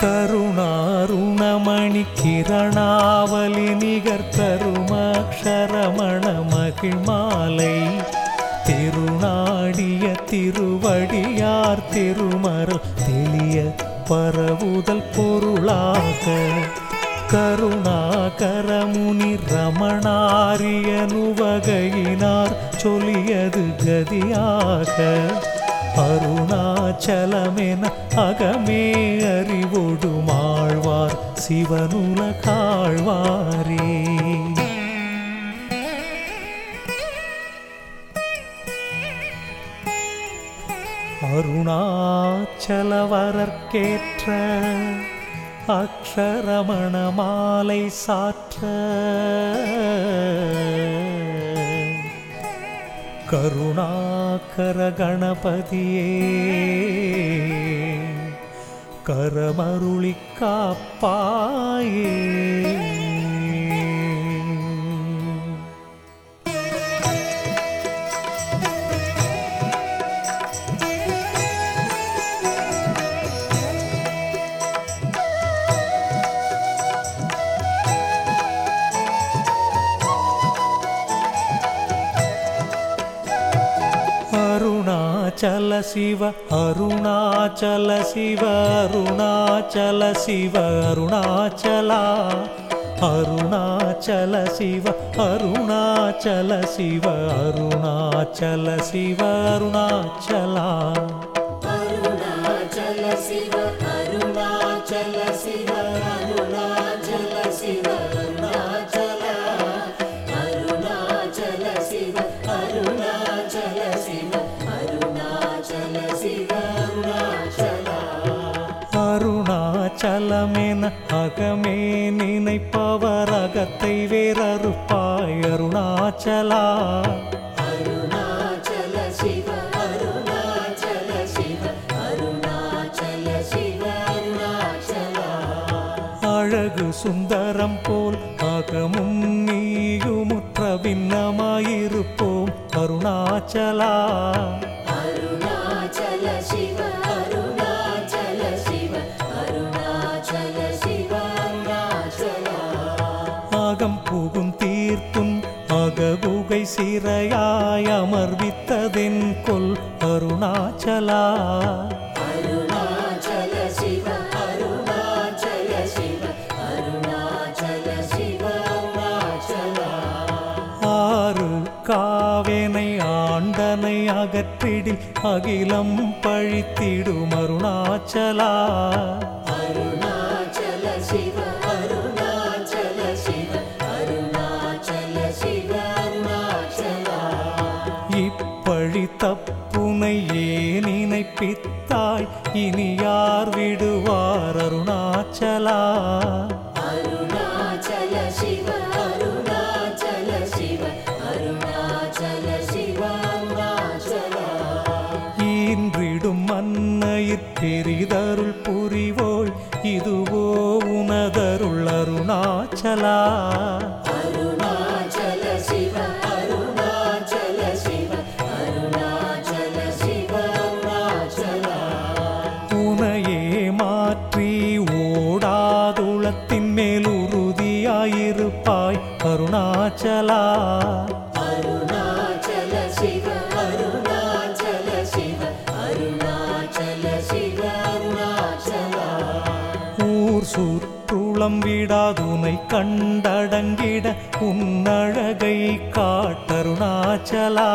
கருணாருணமணி கிரணாவலி நிகர் கருமக்ஷரமண மகிழ்மாலை திருநாடிய திருவடியார் திருமருள் தெளிய பரவுதல் பொருளாக கருணாகரமுனி ரமணாரியனுவகையினார் சொல்லியது கதியாக அருணாச்சலமென அகமே அறிவொடுமாழ்வார் சிவனுலகாழ்வாரே அருணாச்சலவரற்கேற்ற அக்ஷரமண மாலை சாற்ற கருணாகர கணபதியே கரமருளி காப்பாயே அருணாச்சல சிவ அருணாச்சல சிவ அருணாச்சல சிவ அருணாச்சலா அருணாச்சல சிவ அருணாச்சல சிவ அருணாச்சல சிவ அருணாச்சலா அருணாச்சல சிவ அருணாச்சல சிவ அருணாச்சல சிவ அருணாச்சல அருணாச்சல சிவ அருணாச்சல சிவ அருணாச்சல சிவ அருணாச்சலா அருணாச்சலமென அகமே நினைப்பவர் அகத்தை வேறறுப்பாய் அருணாச்சலா அருணாச்சல சிவ அருணாச்சல சிவ அருணாச்சல சிவ அருணாச்சலா அழகு சுந்தரம் போல் அகமும் நீயுமுற்ற பின்னமாயிருப்போம் அருணாச்சலா அருணாச்சல சிவ அருணாச்சல சிவ அருணாச்சல சிவ அருணாச்சலா அகம் புகும் தீர்த்தும் அககுகை சிறையாய் அமர்வித்ததென் கொல் அருணாச்சலா அருணாச்சல சிவ அருணாச்சல சிவ அருணாச்சல சிவ அருணாச்சலா ஆறு காவேனை ஆண்டனை அகற்றிடில் அகிலம் பழித்திடும் அருணாச்சலா அருணாச்சல சிவ அருணாச்சல சிவ அருணாச்சல சிவ அருணாச்சலா இப்பழி தப்புனை ஏன் நினைப்பித்தாய் இனி யார் விடுவார் அருணாச்சலா அருணாச்சல சிவ அருணாச்சல சிவ அருணாச்சல சிவ அருணாச்சலா ஈன்றிடும் மன்னையிற் பெரிதருள் புரிவோய் இதுவோ உனதருள் அருணாச்சலா அருணாச்சல சிவ அருணாச்சல சிவ அருணாச்சல சிவ அருணாச்சலா உனையே மாற்றி ஓடாதுளத்தின் மேல் உறுதியாயிருப்பாய் அருணாச்சலா அருணாச்சல சிவ அருணாச்சல சிவ அருணாச்சல சிவ அருணாச்சலா ஊர் சுற்றுளம் விடாதுனை கண்டடங்கிட உன்னழகை காட்டருணாச்சலா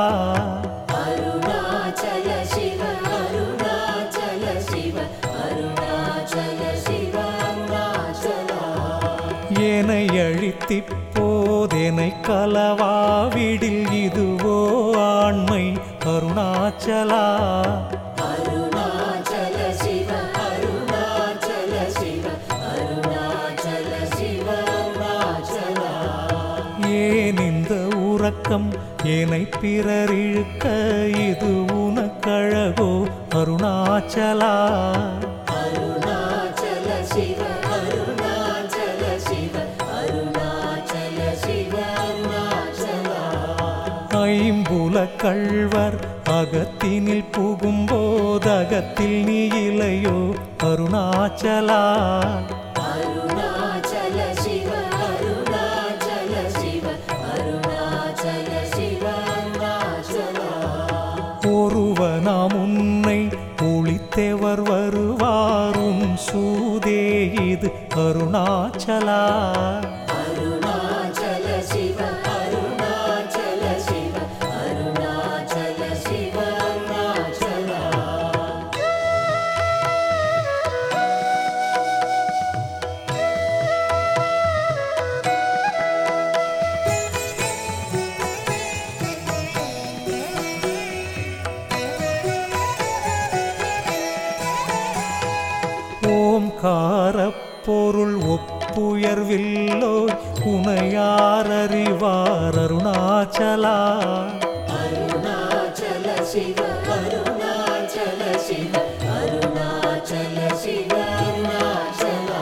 அருணாச்சல சிவ அருணாச்சல சிவ அருணாச்சல சிவ அருணாச்சலா ஏனை அழித்திப்போதெனை கலவாவிடில் இதுவோ ஆண்மை அருணாச்சலா அருணாச்சல சிவ அருணாச்சல சிவ அருணாச்சல சிவ அருணாச்சலா ஏன் இந்த உறக்கம் என்னை பிறர் இழுக்க இது உனக்கழகோ அருணாச்சலா அருணாச்சல சிவ அருணாச்சல சிவ அருணாச்சல சிவ அருணாச்சலா ஐம் ஐம்புல கள்வர் அகத்தினில் புகும்போதகத்தில் நீ இலையோ அருணாச்சலா அருணாச்சல சிவ அருணாச்சல சிவ அருணாச்சல சிவ அருணாச்சலா ஒருவனாம் உன்னை ஒளித்தேவர் வருவாரும் சூதே இது அருணாச்சலா அருணாச்சல சிவ அருணாச்சல சிவ அருணாச்சல சிவ அருணாச்சலா ஓம்காரப் பொருள் ஒப்புயர்வில்லோ உனையாரறிவார் அருணாச்சலா அருணாச்சல சிவ அருணாச்சல சிவ அருணாச்சல சிவ அருணாச்சலா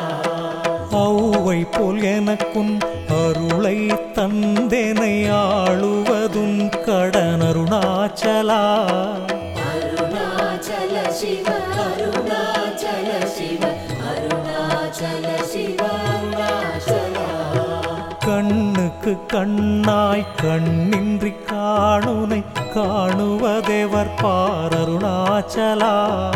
ஔவை போல் எனக்கும் அருளை தந்தெனை ஆளுவதும் கடன் அருணாச்சலா அருணாச்சல சிவ அருணாச்சல சிவ அருணாச்சல சிவ அருணாச்சலா கண்ணுக்கு கண்ணாய் கண்ணின்றி காணுனை காணுவதேவர் பார் அருணாச்சலா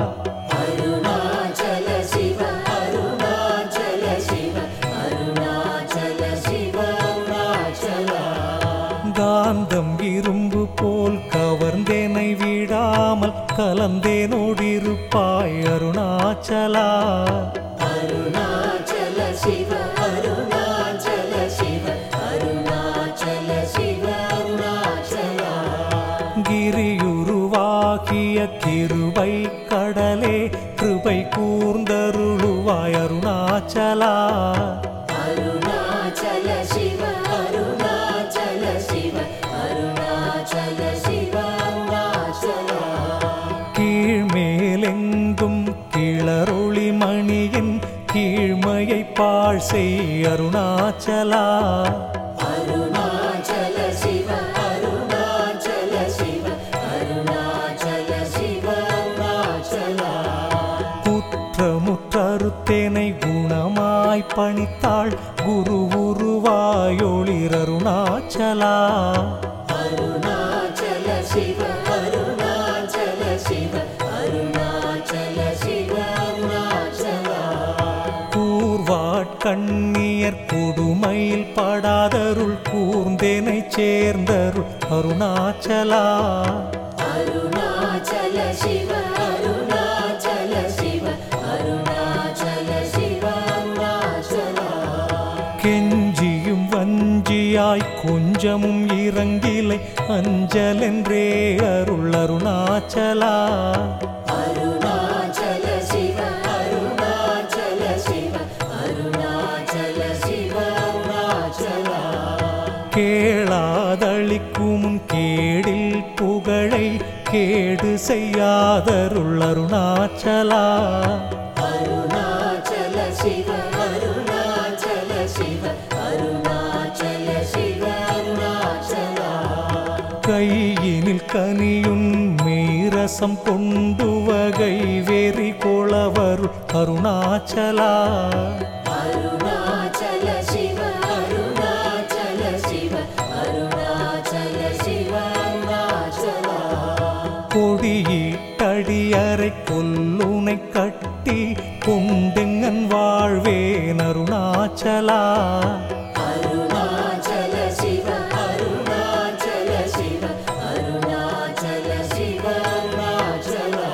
அருணாச்சல சிவ அருணாச்சல சிவ அருணாச்சல சிவ அருணாச்சலா காந்தம் இரும்பு போல் கவர்ந்தேனை விடாமல் கலந்தேனோடிருப்பாய் அருணாச்சலா அருணாச்சல சிவ அருணாச்சல சிவ அருணாச்சல சிவ அருணாச்சலா கிரியுருவாகிய கிருபை கடலே கிருபை கூர்ந்தருளுவாய் அருணாச்சலா அருணாச்சல சிவ அருணாச்சல சிவ அருணாச்சல சிவ அருணாச்சலா கீழ்மேலெங்கும் கிளரொளி மணியின் கீழ்மையை பாழ் செய் அருணாச்சலா அருணாச்சல சிவ அருணாச்சல சிவ அருணாச்சல சிவ அருணாச்சலா குற்றமுற்றறுத்தேனை குணமாய் பணித்தாள் குரு உருவாயொளிர் அருணாச்சலா அருணாச்சல சிவ அருணாச்சல சிவ அருணாச்சல சிவ அருணாச்சலா கூர்வாட்கண்ணியர் கொடுமையில் படாதருள் கூர்ந்தேனை சேர்ந்தருள் அருணாச்சலா அருணாச்சல சிவ அருணாச்சல சிவ அருணாச்சல சிவ அருணாச்சலா கெஞ்சியும் வஞ்சியாய் கொஞ்சமும் இறங்கிலை அஞ்சலென்றே அருள் அருணாச்சலா அருணாச்சல சிவ அருணாச்சல சிவ அருணாச்சல சிவ அருணாச்சலா கேளாதளிக்கும் உன் கேடில் புகழை கேடு செய்யாதருள் அருணாச்சலா அருணாச்சல சிவ அருணாச்சல சிவ அருணாச்சல சிவ அருணாச்சலா கையினில் கனியுன் மீரசம் கொண்டு வகை வெறி கொளவருள் அருணாச்சலா அருணாச்சல சிவ அருணாச்சல சிவ அருணாச்சல சிவ அருணாச்சலா கொடியிட்டடியறை கொல்லுனை கட்டி கொண்டெங்கன் வாழ்வேன் அருணாச்சலா அருணாச்சல சிவ அருணாச்சல சிவ அருணாச்சல சிவ அருணாச்சலா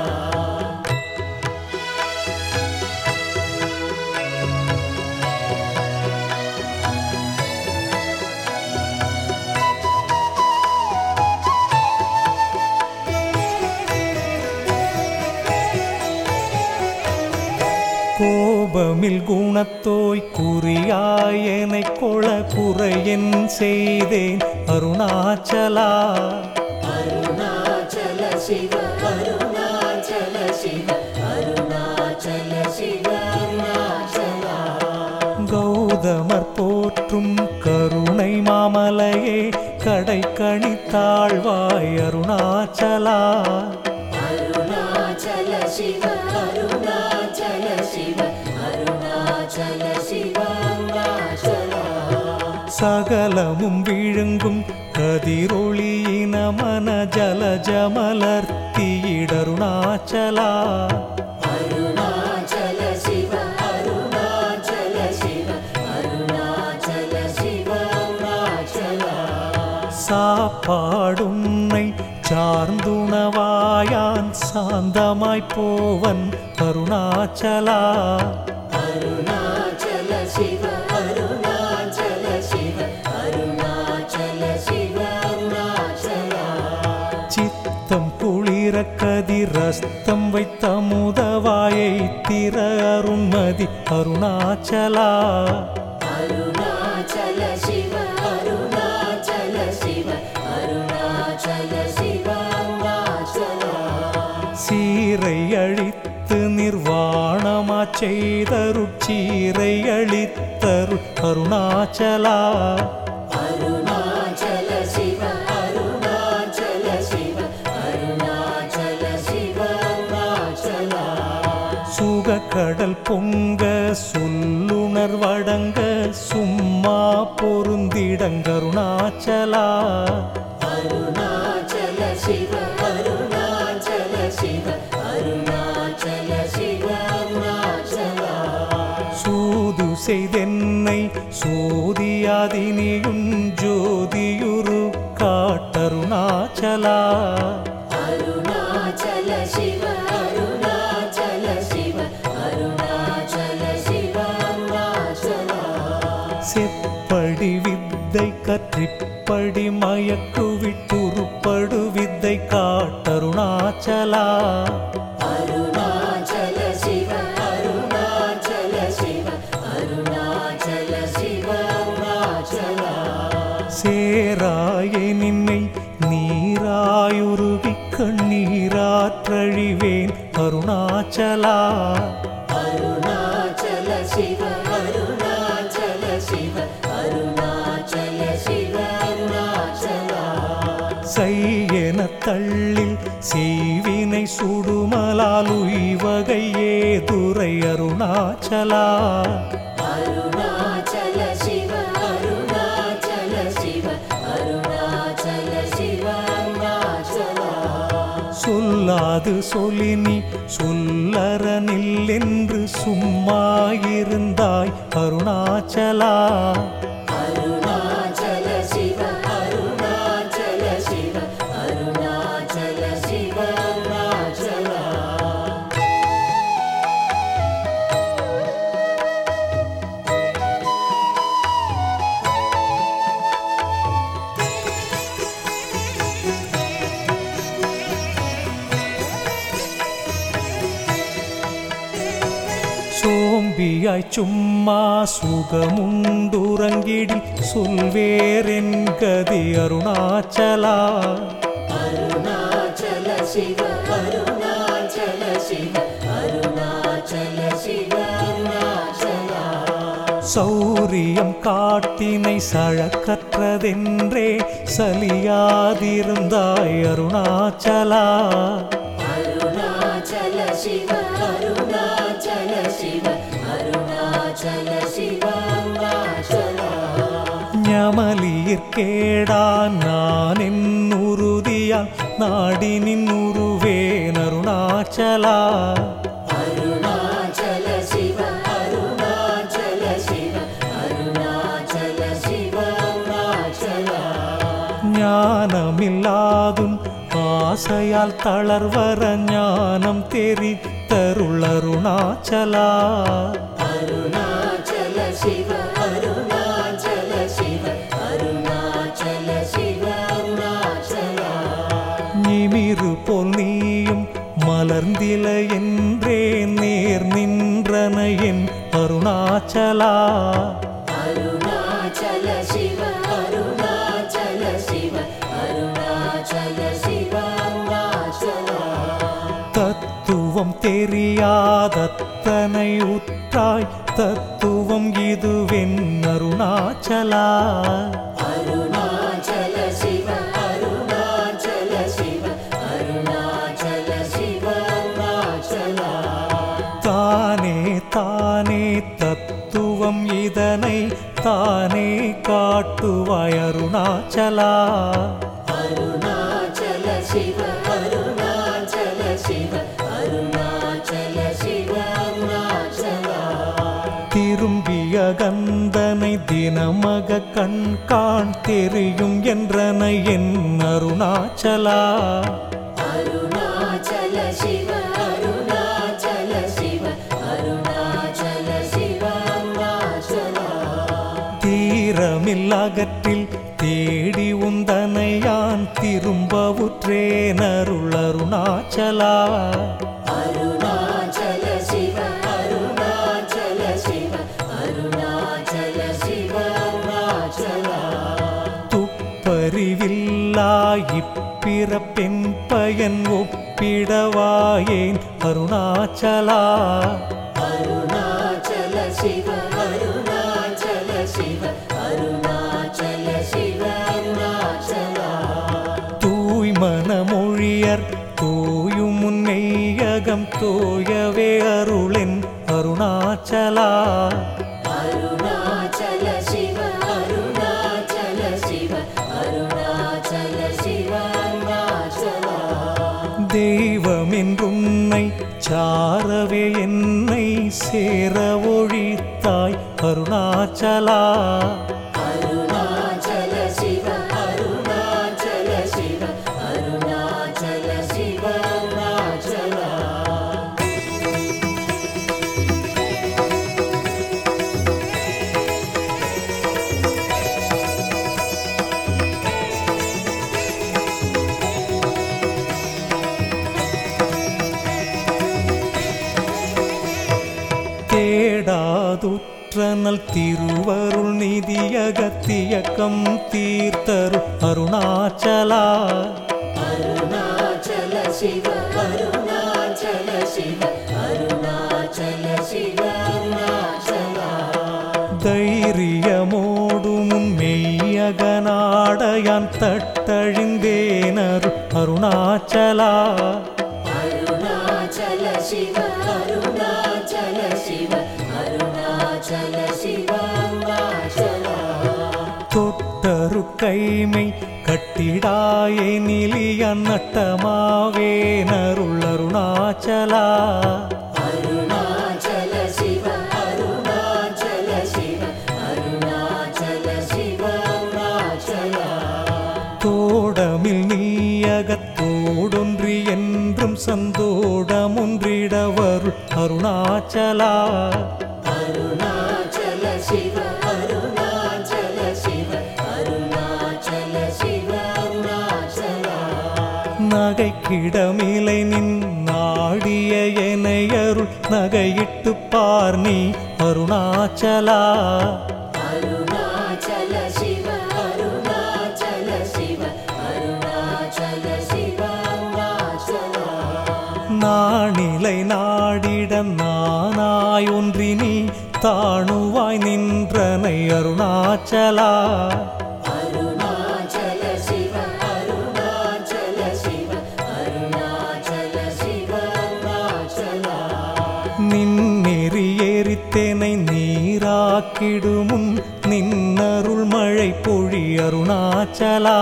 கோபமில் குணத்தோய் குறியாயனை கொள குறையன் செய்தேன் அருணாச்சலா அருணாச்சல சிவ அருணாச்சல சிவ அருணாச்சல சிவ அருணாச்சலா கௌதமர் போற்றும் கருணை மாமலையே கடை கணித்த தாழ்வாய் அருணாச்சலா அருணாச்சல சிவ அருணாச்சல சிவ அருணாச்சல சிவ அருணாச்சலா சகலமும் விழுங்கும் கதிரொளியின மன ஜலஜமலர்த்தியிடருணாச்சலா அருணாச்சல சிவ அருணாச்சல சிவ அருணாச்சல சிவ அருணாச்சலா சாப்பாடுன்னை சார்ந்துணவாயான் சாந்தமாய் போவன் அருணாச்சலா அருணாச்சல சிவ அருணாச்சல சிவ அருணாச்சல சிவ அருணாச்சலா சித்தம் குளிர கதிரஸ்தம் வைத்த முதவாயை திற அருண்மதி அருணாச்சலா அருணாச்சல சிவ அருணாச்சல சிவ அருணாச்சல சிவ அருணாச்சலா சீரை அழித்து நிர்வாணமா செய்தருட்சீரை அழித்தரு அருணாச்சலா அருணாச்சல சிவ அருணாச்சல சிவ அருணாச்சல சிவ அருணாச்சலா சுக கடல் பொங்க சொல்லுணர்வடங்க சும்மா பொருந்திடங்கருணாச்சலா அருணாச்சல சிவ அருணாச்சல சிவ அருணாச்சல சிவ அருணாச்சலா சூது செய்தென்னை சோதியாதினியுன் ஜோதியுரு காட்டருணாச்சலா அருணாச்சல சிவ அருணாச்சல சிவ அருணாச்சல சிவ அருணாச்சலா செப்படி வித்தை கற்றிப்படி மயக்குவிட்டுருப்படு வித்தை காட்டருணாச்சலா அருணாச்சல சிவ அருணாச்சல சிவ அருணாச்சல சிவ அருணாச்சலா சேராய நின்னை நீராயுருகி கண்ணீராற்றழிவேன் அருணாச்சலா அருணாச்சல சிவ அருணாச்சல சிவ அருணாச்சல சிவ அருணாச்சலா செய்யென தள்ளில் செய்வினை சுடுமலால் உய்வகையே துரை அருணாச்சலா அருணாச்சல சிவ அருணாச்சல சிவ அருணாச்சல சிவ அருணாச்சலா சொல்லாது சொல்லினி சொல்லறனில் என்று சும்மாயிருந்தாய் அருணாச்சலா அருணாச்சல சிவ அருணாச்சல சிவ அருணாச்சல சிவ அருணாச்சலா சோம்பியாய் சும்மா சுகமுண்டுறங்கிடில் சொல்வேரென் கதி அருணாச்சலா அருணாச்சல சிவ அருணாச்சல சிவ அருணாச்சல சிவ அருணாச்சலா சௌரியம் காட்டினை சழக்கற்றதென்றே சலியாதிருந்தாய் அருணாச்சலா அருணாச்சல சிவ அருணாச்சல சிவ அருணாச்சல சிவ அருணாச்சலா ஞமலியிற் கேடா நான் என் உறுதியால் நாடி நின் உருவேன் அருணாச்சலா அருணாச்சல சிவ அருணாச்சல சிவ அருணாச்சல சிவ அருணாச்சலா ஞானமில்லாதும் ஆசையால் தளர்வர ஞானம் தெரித்தருள் அருணாச்சலா அருணாச்சல சிவ அருணாச்சல சிவ அருணாச்சல சிவ அருணாச்சலா நிமிரு போல் நீயும் மலர்ந்தில என்றே நேர் நின்றன என் அருணாச்சலா அருணாச்சல சிவ அருணாச்சல சிவ அருணாச்சல சிவ அருணாச்சலா தத்துவம் தெரியாதத்தனை உற்றாய் தத்துவம் இதுவென் அருணாச்சலா அருணாச்சல சிவ அருணாச்சல தானே தத்துவம் இதனை தானே காட்டுவாய் அருணாச்சலா அருணாச்சல சிவ அருணாச்சல சிவ அருணாச்சல சிவ அருணாச்சலா திரும்பிய கந்தனை தினமக கண் காண் தெரியும் என்றனை என் அருணாச்சலா அருணாச்சல சிவ அருணாச்சல சிவ அருணாச்சல சிவ அருணாச்சலா தீரமில்லகற்றில் தேடி உந்தனையான் திரும்பவுற்றேன் அருள் அருணாச்சலா அருணாச்சல சிவ அருணாச்சல சிவ அருணாச்சல சிவ அருணாச்சலா துப்பறிவில்லா இப்பிறப்பெண் பயன் ஒப்பிடவாயேன் அருணாச்சலா அருணாச்சல சிவ அருணாச்சல சிவ அருணாச்சல சிவ அருணாச்சலா தூய்மனமொழியர் தூயும் முன்னையகம் தோயவே அருளென் அருணாச்சலா அருணாச்சல சிவ அருணாச்சல சிவ அருணாச்சல சிவ அருணாச்சலா தெய்வமென்றுன்னை சாரவே என்னை சேர ஒழித்தாய் அருணாச்சலா அருணாச்சல சிவ அருணாச்சல சிவ அருணாச்சல சிவ அருணாச்சலா தேடாதுற்றனல் திருவருள் நிதியகத்தியக்கம் தீர்த்தரு அருணாச்சலா அருணாச்சல சிவ அருணாச்சல சிவ அருணாச்சல சிவ அருணாச்சலா தைரியமோடும் மெய்யகநாடையான் தட்டழிந்தேனரு அருணாச்சலா அருணாச்சல சிவ அருணாச்சல சிவ அருணாச்சல சிவ அருணாச்சலா தொட்டரு கைமை கட்டிடாயே நிலியன் நட்டமாவேனருள் அருணாச்சலா அருணாச்சல சிவ அருணாச்சல சிவ அருணாச்சல சிவ அருணாச்சலா தோடமில் நீயகத்தோடொன்றி என்றும் சந்தோடமொன்றிடவருள் அருணாச்சலா அருணாச்சல சிவ அருணாச்சல சிவ அருணாச்சல சிவ அருணாச்சலா நகைக்கிடமிலை நின் நாடிய எனையருள் நகையிட்டு பார் நீ அருணாச்சலா அருணாச்சல சிவ அருணாச்சல சிவ அருணாச்சல சிவ அருணாச்சலா நாணிலை நாடிட நானாய் ஒன்றி நீ தாணுவாய் நின்றனை அருணாச்சலா அருணாச்சல சிவ அருணாச்சல சிவ அருணாச்சல சிவ அருணாச்சலா நின்னெறி எரித்தேனை நீராக்கிடுமுன் நின்னருள் மழை பொழி அருணாச்சலா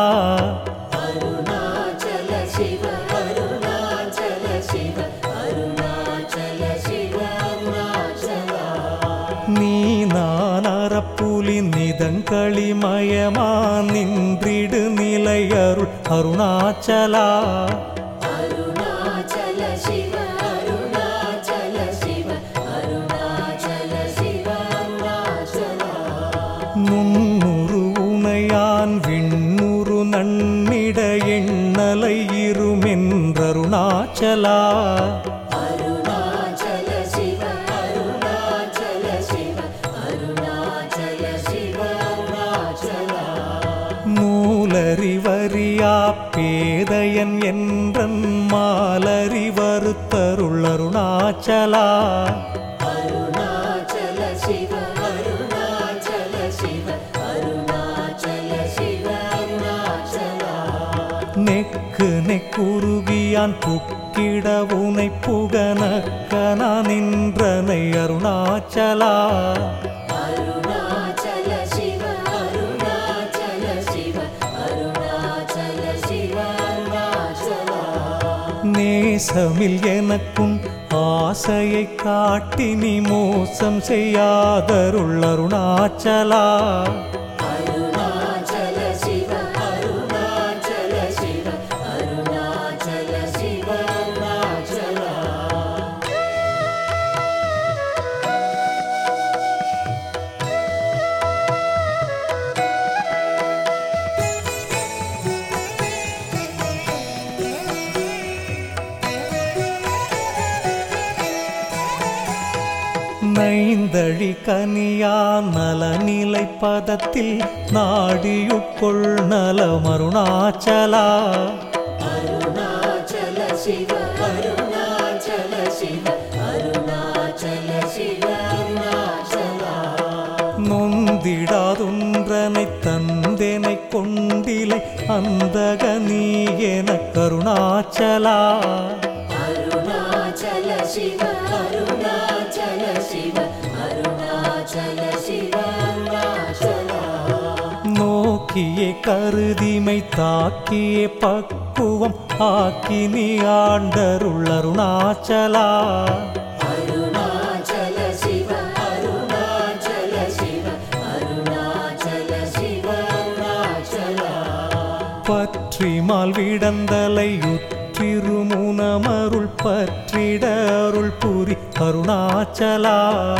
அருணாச்சல சிவ அருணாச்சல சிவ அருணாச்சல சிவ அருணாச்சலா நீ நான் அறப்புலி நிதங்களிமயமா நின்றிடு நிலையருள் அருணாச்சலா அருணாச்சல சிவ அருணாச்சல சிவ அருணாச்சல சிவ அருணாச்சலா நுண்ணுரு உனையான் விண்ணுரு நன்னிட எண்ணலை இருமென்றருணாச்சலா அருணாச்சல சிவ அருணாச்சல சிவ அருணாச்சல சிவ அருணாச்சலா நூலறிவறியா பேதையன் என்றன் மாலறி வருத்தருள் அருணாச்சலா அருணாச்சல சிவ அருணாச்சல சிவ அருணாச்சல சிவ அருணாச்சலா நெக்கு நெக்குருகியான் புக்க புக்கிட உனை புகனக்கனா நின்றனை அருணாச்சலா அருணாச்சல சிவ அருணாச்சல சிவ அருணாச்சல சிவ அருணாச்சலா நேசமில் எனக்கும் ஆசையை காட்டி நீ மோசம் செய்யாதருள் அருணாச்சலா அருணாச்சல சிவ அருணாச்சல சிவ அருணாச்சல சிவ அருணாச்சலா நைந்தழி கனியா நலநிலை பதத்தில் நாடியுட்கொள் நலம் அருணாச்சலா அருணாச்சல சிவ அருணாச்சல சிவ அருணாச்சல சிவ அருணாச்சலா நொந்திடாதொன்றனை தந்தெனை கொண்டிலை அந்தக நீ என கருணாச்சலா அருணாச்சல சிவ அருணாச்சல சிவ அருணாச்சல சிவ அருணாச்சலா நோக்கியே கருதிமை தாக்கியே பக்குவம் ஆக்கி நீ ஆண்டருள் அருணாச்சலா அருணாச்சல சிவ அருணாச்சல சிவ அருணாச்சல சிவ அருணாச்சலா பற்றிமால் விடந்தலை உற்றிருமுனமருள் பற்றிட அருள் புரி அருணாச்சலா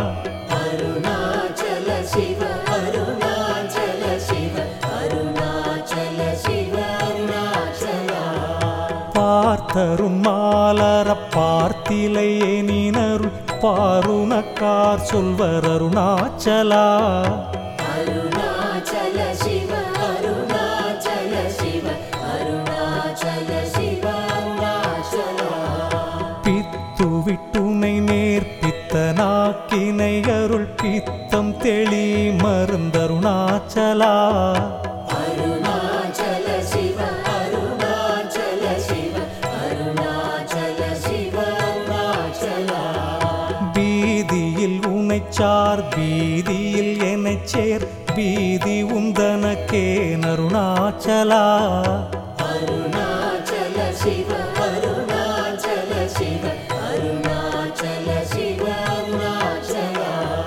அருணாச்சல சிவ அருணாச்சல சிவ அருணாச்சல சிவ அருணாச்சலா பார்த்தருண் மாலர பார்த்திலை எனினருள் பாருணக்கார் சொல்வர் அருணாச்சலா அருணாச்சல சிவ அருணாச்சல சிவ அருணாச்சல சிவ அருணாச்சலா பித்து விட்டுனை நேர்ப்பித்தனாக்கினை அருள் பித்தம் தெளி மருந்தருணாச்சலா அருணாச்சல சிவ அருணாச்சல சிவ அருணாச்சல சிவ அருணாச்சலா பீதியில் உனைச்சார் பீதியில் எனச் சேர் பீதி உந்தனக்கே நருணாச்சலா அருணாச்சல சிவ அருணாச்சல சிவ அருணாச்சல சிவ அருணாச்சலா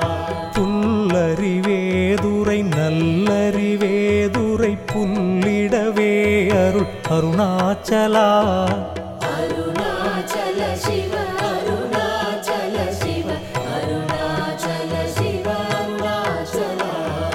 புல்லறிவேதுரை நல்லறிவேதுரை புல்லிடவே அருள் அருணாச்சலா அருணாச்சல சிவ அருணாச்சல சிவ அருணாச்சல சிவ அருணாச்சலா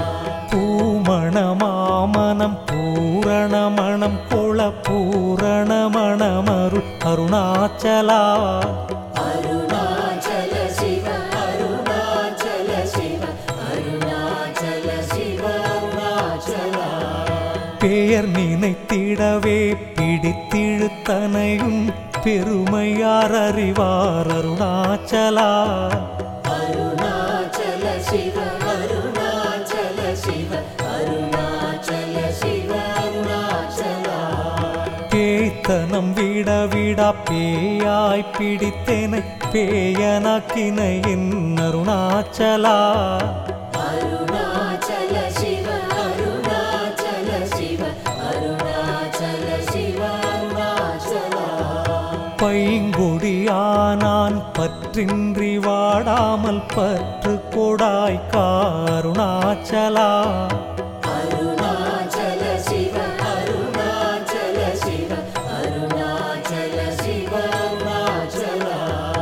பூமணமாமனம் பூரணமணம் கொள பூரணமணமருள் அருணாச்சலா அருணாச்சல சிவ அருணாச்சல சிவ அருணாச்சல சிவ அருணாச்சலா பெயர் நினைத்திடவே பிடித்திழுத்தனையும் பெருமையார் அறிவார் அருணாச்சலா அருணாச்சல சிவ அருணாச்சல சிவ அருணாச்சல சிவ அருணாச்சலா பேய்த்தனம் விட விடா பேயாய் பிடித்தேனை பேயனாக்கினை என் அருணாச்சலா அருணாச்சல சிவ அருணாச்சல சிவ அருணாச்சல சிவ அருணாச்சலா பைங்குடியானான் பற்றின்றி வாடாமல் பற்று கொடாய் காருணாச்சலா அருணாச்சல சிவ அருணாச்சல சிவ அருணாச்சல சிவ அருணாச்சலா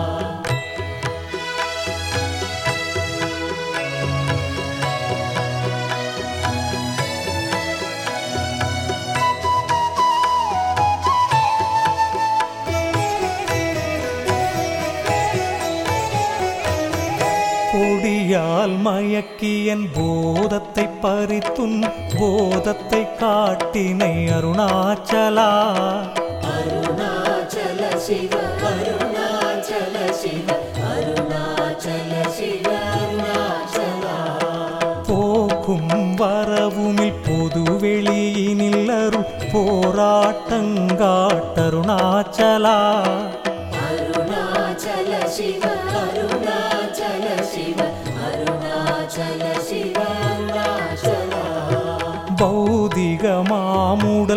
பொடியால் மயக்கியன் போதத்தை பறித்துன் போதத்தை காட்டினை அருணாச்சலா அருணாச்சல சிவ அருணாச்சல சிவ அருணாச்சல சிவ அருணாச்சலா போக்கும் வரவுமில் பொது வெளியினில் அருள் போராட்டங்காட்டருணாச்சலா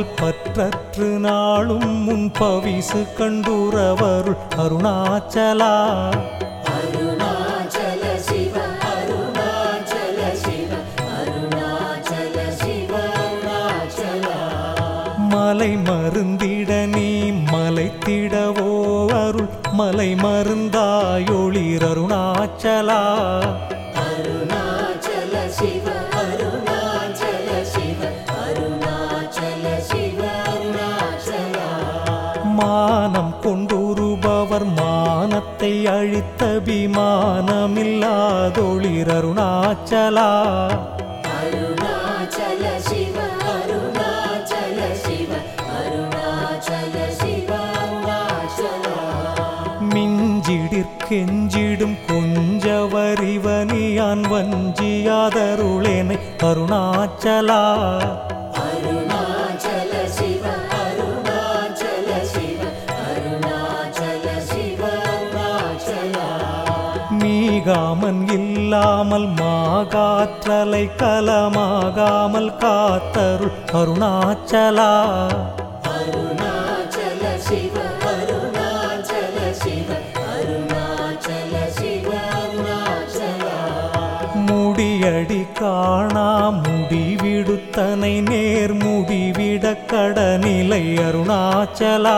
பாடல் பற்றற்று நாளும் முன் பவிசு கண்டுறவருள் அருணாச்சலா அருணாச்சல சிவ அருணாச்சல சிவ அருணாச்சல சிவ அருணாச்சலா மலை மருந்திட நீ மலைத்திடவோ அருள் மலை மருந்தாயொளிர் அருணாச்சலா அருணாச்சல சிவ அருணாச்சல சிவ அருணாச்சல சிவ அருணாச்சலா மானம் கொண்டுருபவர் மானத்தை அழித்த விமானமில்லாதொளிர் அருணாச்சலா அருணாச்சல சிவ அருணாச்சல சிவ அருணாச்சல சிவ அருணாச்சலா மிஞ்சிடிற் கெஞ்சிடும் கொஞ்சவரிவனியான் வஞ்சியாதருளேனை அருணாச்சலா அருணாச்சல சிவ அருணாச்சல சிவ அருணாச்சல சிவ அருணாச்சலா மீகாமன் இல்லாமல் மாகாற்றலை கலமாகாமல் காத்தருள் அருணாச்சலா அருணாச்சல சிவ அருணாச்சல சிவ அருணாச்சல சிவ அருணாச்சலா முடியடி காணா முடிவிடுத்தனை நேர் முடிவிட கடநிலை அருணாச்சலா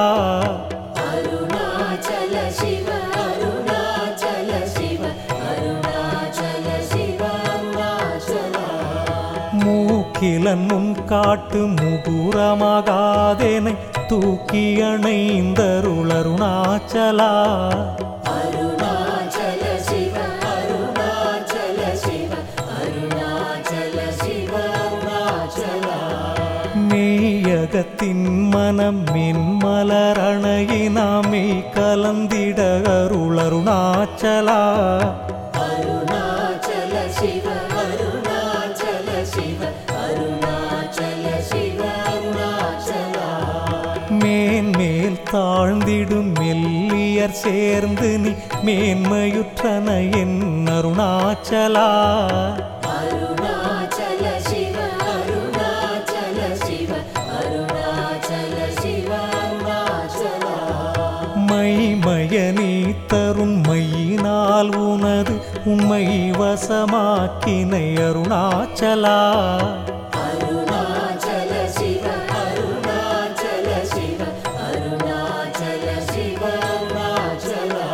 அருணாச்சல சிவ அருணாச்சல சிவ அருணாச்சல சிவ அருணாச்சலா மூக்கிலன் முன் காட்டு முகுரமாகாதேனை தூக்கி அணைந்தருள் அருணாச்சலா அருணாச்சல சிவ அருணாச்சல சிவ அருணாச்சல சிவ அருணாச்சலா மெய்யகத்தின் மனம் மென்மலரணையினாமே கலந்திட அருள் அருணாச்சலா அருணாச்சல சிவ அருணாச்சல சிவ அருணாச்சல சிவ அருணாச்சலா மேன்மேல் தாழ்ந்திடும் மெல்லியர் சேர்ந்து நீ மேன்மையுற்றன என் அருணாச்சலா அருணாச்சல சிவ அருணாச்சல சிவ அருணாச்சல சிவ அருணாச்சலா மைமய நீ தரும் மையினால் உனது உண்மை வசமாக்கினை அருணாச்சலா அருணாச்சல சிவ அருணாச்சல சிவ அருணாச்சல சிவ அருணாச்சலா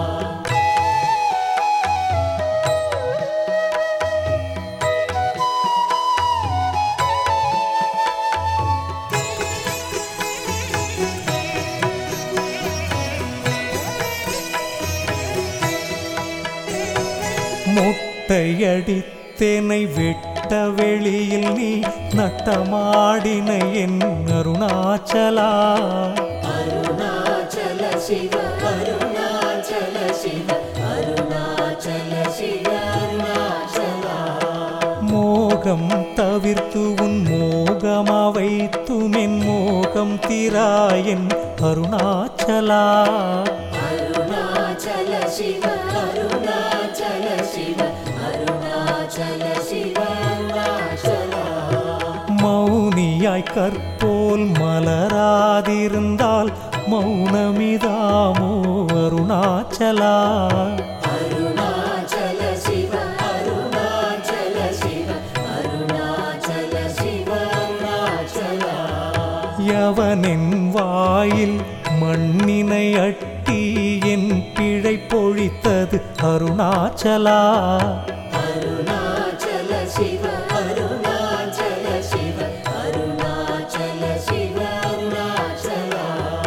மொட்டையடித்தேனை வெட்ட வெளியில் நீ நட்டமாடின என் அருணாச்சலா அருணாச்சல சிவ அருணாச்சல சிவ அருணாச்சல சிவ அருணாச்சலா மோகம் தவிர்த்து உன் மோகமா வைத்துமென் மோகம் திராயன் அருணாச்சலா அருணாச்சல சிவ அருணாச்சல சிவ அருணாச்சல சிவ அருணாச்சலா மௌனியாய் கற்போல் மலராதிருந்தால் மௌனமிதாமோ அருணாச்சலா அருணாச்சல சிவ அருணாச்சல சிவ அருணாச்சல சிவ அருணாச்சலா யவனின் வாயில் மண்ணினை அட்டி என் பிழை பொழித்தது அருணாச்சலா அருணாச்சல சிவ அருணாச்சல சிவ அருணாச்சல சிவ அருணாச்சலா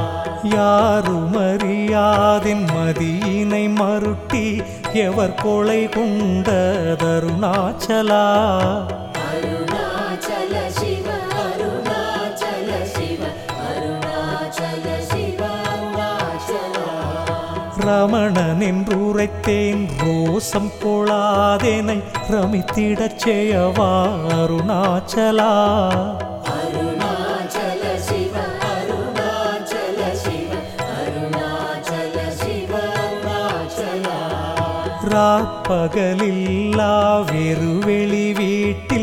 யாருமறியாதின் மதியினை மருட்டி எவர் கொலை கொண்டதருணாச்சலா அருணாச்சல சிவ அருணாச்சல சிவ அருணாச்சல சிவ அருணாச்சலா ரமணன் என்றுரைத்தேன் ரோசம் கொளாதேனை ரமித்திடச் செய்யவா அருணாச்சலா அருணாச்சல சிவ அருணாச்சல சிவ அருணாச்சல சிவ அருணாச்சலா ராப்பகலில்லா வெறுவெளி வீட்டில்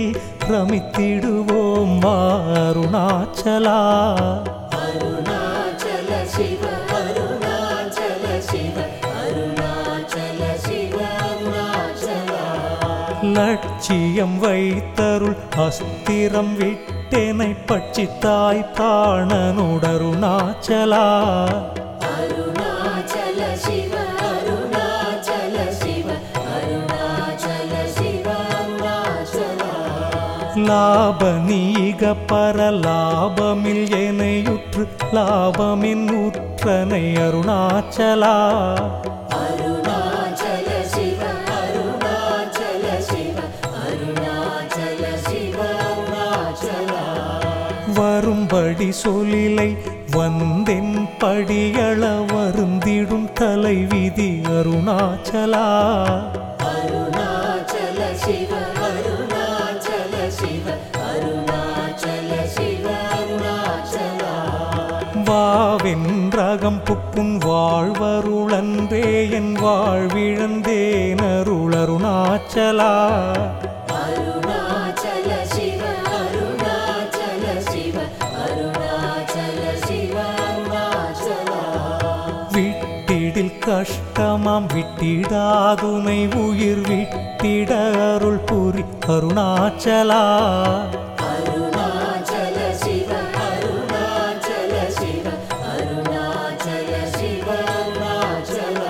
ரமித்திடுவோம் வா அருணாச்சலா அருணாச்சல சிவ அருணாச்சல சிவ அருணாச்சல சிவ அருணாச்சலா லட்சியம் வைத்தருள் அஸ்திரம் விட்டெனை பட்சித்தாய் பிராணனுடருணாச்சலா அருணாச்சல சிவ அருணாச்சல சிவ அருணாச்சல சிவ அருணாச்சலா லாப நீக பர லாபமில் எனையுற்று லாபமின் உற்றனை அருணாச்சலா அருணாச்சல சிவ அருணாச்சல சிவ அருணாச்சல சிவ அருணாச்சலா வரும்படி சொலிலை வந்தென் படியள வருந்திடும் தலைவிதி அருணாச்சலா அருணாச்சல சிவ அருணாச்சல சிவ அருணாச்சல சிவ அருணாச்சலா வாவென்றகம் புக்குன் வாழ்வருளன்றே என் வாழ்விழந்தேன் அருளருணாச்சலா அருணாச்சல சிவ அருணாச்சல சிவ அருணாச்சல சிவ அருணாச்சலா விட்டிடில் கஷ்டமாம் விட்டிடாதுனை உயிர் விட்டிட அருள் புரி அருணாச்சலா அருணாச்சல சிவ அருணாச்சல சிவ அருணாச்சல சிவ அருணாச்சலா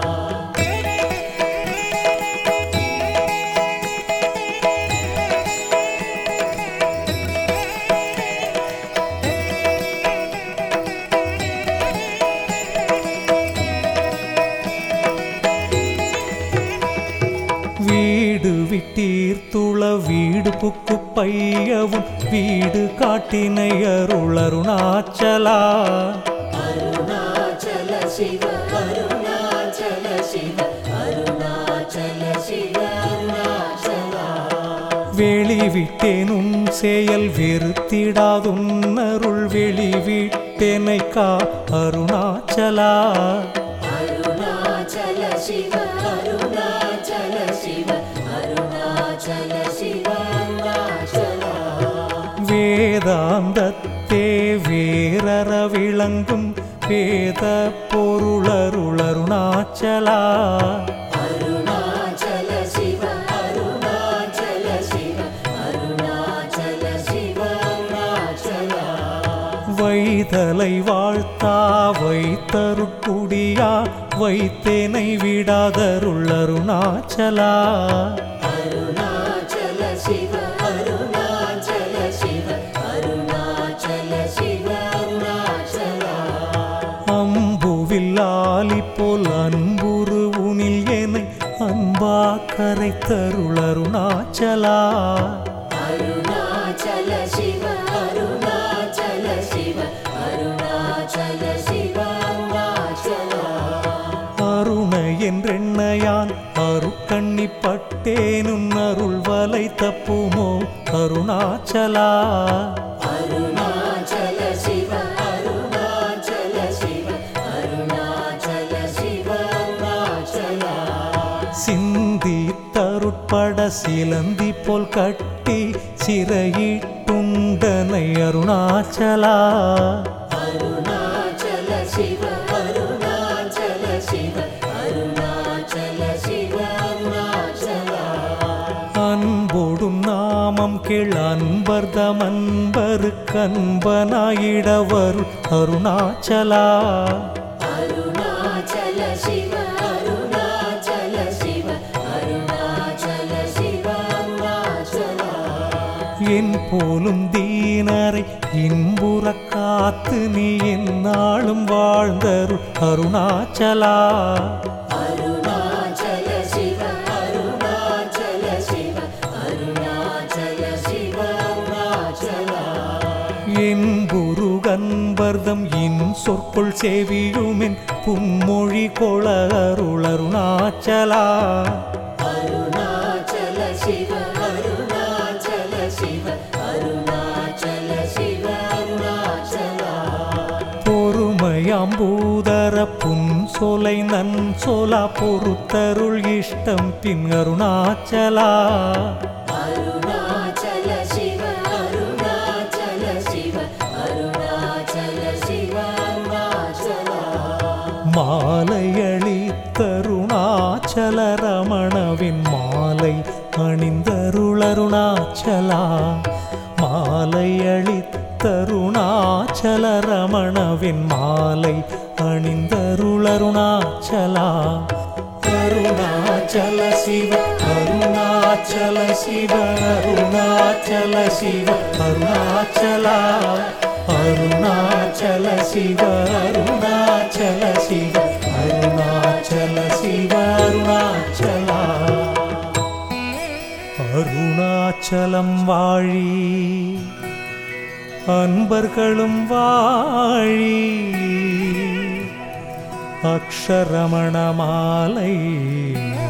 வீடு விட்டீர்த்துள வீடு புக்கு பையவும் வீடு காட்டினை அருள் அருணாச்சலா அருணாச்சல சிவ அருணாச்சல சிவ அருணாச்சல சிவ அருணாச்சலா வெளிவிட்டேன் உன் செயல் வெறுத்திடாதுன் அருள் வெளிவிட்டேனை கா அருணாச்சலா அருணாச்சல சிவ அருணாச்சல சிவ அருணாச்சல சிவ அருணாச்சலா வேதாந்தத்தே வேரற விளங்கும் வேத பொருளருளருணாச்சலா அருணாச்சல சிவ அருணாச்சல சிவ அருணாச்சல சிவ அருணாச்சலா வைதலை வாழ்த்தா வைத்தருக்குடியா வைத்தேனை விடாதருளருணாச்சலா அருணாச்சல சிவ அருணாச்சல சிவ அருணாச்சல சிவ அருணாச்சலா அம்புவில்லாலி போல் அன்புரு உனில் என்னை அன்பா கரை தருளருணாச்சலா அருணாச்சல சிவ அருணாச்சல சிவ அருணாச்சல சிவ அருணாச்சலா அருண என்றெண்ணையான் அருக்கண்ணி பட்டேனும் அருள் வலை தப்புமோ அருணாச்சலா அருணாச்சல சிவ அருணாச்சல சிவ அருணாச்சல சிவ அருணாச்சலா சிந்தி தருட்பட சிலந்தி போல் கட்டி சிறையிட்டுண்டனை அருணாச்சலா அருணாச்சல சிவ அருணாச்சல சிவ அருணாச்சல சிவ அருணாச்சலா அன்போடும் நாமம் கேள் அன்பர்தம் அன்பருக்கு அன்பனாயிடவர் அருணாச்சலா அருணாச்சல சிவ அருணாச்சல சிவ அருணாச்சல சிவ அருணாச்சலா என் போலும் தீனரை இன்புற காத்து நீ என்னாலும் வாழ்ந்தருள் அருணாச்சலா அருணாச்சல சிவ அருணாச்சல சிவ அருணாச்சல சிவ அருணாச்சலா என் குரு கன்பர்தம் இன் சொற்கொள் செவியுமென் புன்மொழி கொள அருள் அருணாச்சலா அருணாச்சல சிவ அருணாச்சல சிவ அருணாச்சல சிவ அருணாச்சலா பொறுமையாம்பூதர புன் சொலை நன் சொலா பொறுத்தருள் இஷ்டம் பின் அருணாச்சலா அருணாச்சல மாலையளித்தருணாச்சல ரமணவின் மாலை அணிந்தருளருணாச்சலா மாலையளித்தருணாச்சல ரமணவின் மாலை அணிந்தருளருணாச்சலா அருணாச்சல சிவ அருணாச்சல சிவ அருணாச்சல சிவ அருணாச்சலா அருணாச்சல சிவ அருணாச்சல சிவ அருணாச்சல சிவ அருணாச்சலா அருணாச்சலம் வாழி அன்பர்களும் வாழி அக்ஷரமண மாலை